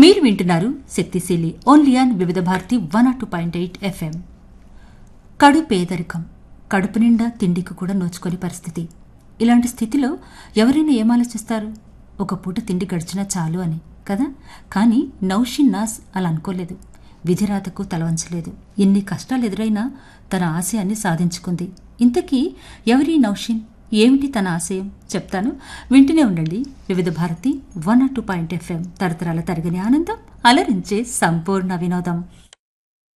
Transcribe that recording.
మీరు వింటున్నారు శక్తిశీలి only on Vividh Bharati one R two point eight FM కడు పేదరికం కడుపు నిండా తిండికి కూడా నోచుకొని పరిస్థితి ఇలాంటి స్థితిలో ఎవరైనా ఏం ఆలోచిస్తారు ఒక పూట తిండి గడిచినా చాలు అని కదా కానీ నౌషిన్ నాస్ అలా అనుకోలేదు విధిరాతకు తలవంచలేదు ఎన్ని కష్టాలు ఎదురైనా తన ఆశయాన్ని సాధించుకుంది ఇంతకీ ఎవరి నౌషిన్ ఏమిటి తన ఆశయం చెప్తాను వింటూనే ఉండండి Vividh Bharati one R two point FM తరతరాల తరగని ఆనందం అలరించే సంపూర్ణ వినోదం